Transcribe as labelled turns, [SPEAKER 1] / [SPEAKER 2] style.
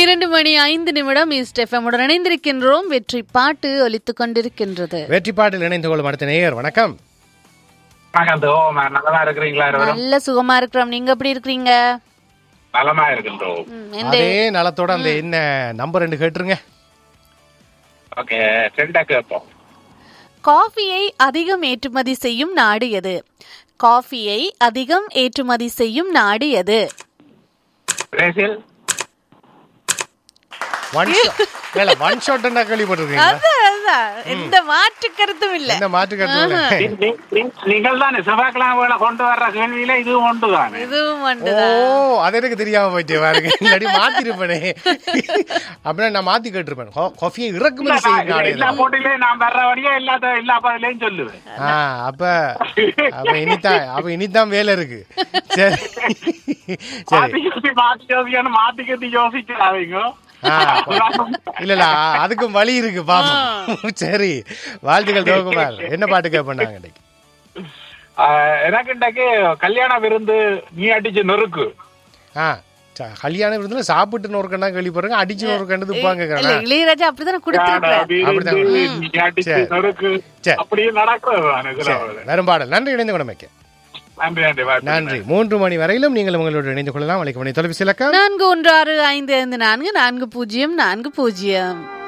[SPEAKER 1] இரண்டு மணி ஐந்து நிமிடம் ஈஸ்ட் எஃப்எம் உடன் இணைந்திருக்கின்றோம் வெற்றி பாட்டு ஒலித்துக் கொண்டிருக்கின்றது
[SPEAKER 2] வெற்றிப்பாட்டில் இணைந்து கொள்ளும் அடுத்த நேயர் வணக்கம்
[SPEAKER 3] வணக்கம் தோ நல்லமா இருக்கிறீங்களா இருவரும்
[SPEAKER 1] நல்ல சுகமா இருக்கிறோம் நீங்க எப்படி இருக்கிறீங்க
[SPEAKER 3] நலமா இருக்கின்றோம்
[SPEAKER 1] ம், எந்த
[SPEAKER 2] அதே நலத்தோட அந்த என்ன நம்பர் ரெண்டு கேட்டுருங்க
[SPEAKER 3] ஓகே ஃப்ரெண்டா கேட்போம்
[SPEAKER 1] காஃபியை அதிகம் ஏற்றுமதி செய்யும் நாடு எது காஃபியை அதிகம் ஏற்றுமதி செய்யும் நாடு எது
[SPEAKER 3] பிரேசில்
[SPEAKER 2] ஒன் இல்ல ஒன் ஷாட் கேள்விப்பட்டிருக்கீங்களா
[SPEAKER 1] அதான், அதான். எந்த மாற்று கருத்தும் இல்ல
[SPEAKER 2] என்ன மாற்று கருத்து
[SPEAKER 3] நீ- நீ- நீ- நீங்கள் தானே செவ்வாய்க்கிழமை கொண்டு வர்ற கேள்வியில இதுவும் ஒன்று தானே
[SPEAKER 1] இதுவும்
[SPEAKER 2] ஓ
[SPEAKER 1] ஒன்றுதான்
[SPEAKER 2] அது எனக்கு தெரியாம போயிட்டே பாருங்க இல்லாட்டி மாத்திருப்பேனே அப்படின்னா நான் மாத்தி கேட்டிருப்பேன் கா- காஃபியை இறக்குமதி செய்யும் நாடு
[SPEAKER 3] எல்லா
[SPEAKER 2] எது?
[SPEAKER 3] போட்டிலையும் நான் வர்றபடியே எல்லா எல்லா பதிலையும் சொல்லுவேன்
[SPEAKER 2] ஆ அப்ப அப்ப இனிதான் அப்ப இனிதான் வேலை இருக்கு சரி சரி
[SPEAKER 3] மாத்தி யோசி மாத்தி யோசிக்கணும் மாத்தி கத்தி யோசிச்சாதீங்க
[SPEAKER 2] ஆ, இல்ல இல்ல அதுக்கும் வழி இருக்கு பாப்போம் சரி வாழ்த்துக்கள் சிவகுமார் என்ன பாட்டு கேட்பண்ணாங்க இன்னைக்கு
[SPEAKER 3] ஆஹ், எனக்கு இன்றைக்கு கல்யாண விருந்து நீ அடிச்சு நொறுக்கு
[SPEAKER 2] ஆ ச- கல்யாண விருதுல சாப்பிட்டு நொறுக்கண்டா கேள்விப்படுறாங்க அடிச்சு நொறுக்கண்டு துப்பாங்க
[SPEAKER 1] இல்ல இளையராஜா அப்படித்தானே கொடுத்திருக்கிறார்
[SPEAKER 3] விருந்து,
[SPEAKER 2] அப்படிதான்.
[SPEAKER 3] நீ அடிச்சு
[SPEAKER 2] சரி.
[SPEAKER 3] நொறுக்கு
[SPEAKER 2] சரி.
[SPEAKER 3] அப்படியே நடக்கிறது தானே இதுல ஒரு.
[SPEAKER 2] வெறும் பாடல் நன்றி இணைந்து கொண்டமைக்கு
[SPEAKER 3] நன்றி நன்றி வாழ்த்துக்கள்.
[SPEAKER 2] நன்றி மூன்று மணி வரையிலும் நீங்கள் உங்களோடு இணைந்து கொள்ளலாம் அழைக்க மணி தொலைபேசி இலக்கம்
[SPEAKER 1] நான்கு ஒன்று ஆறு ஐந்து ஐந்து நான்கு நான்கு பூஜ்ஜியம் நான்கு பூஜ்ஜியம்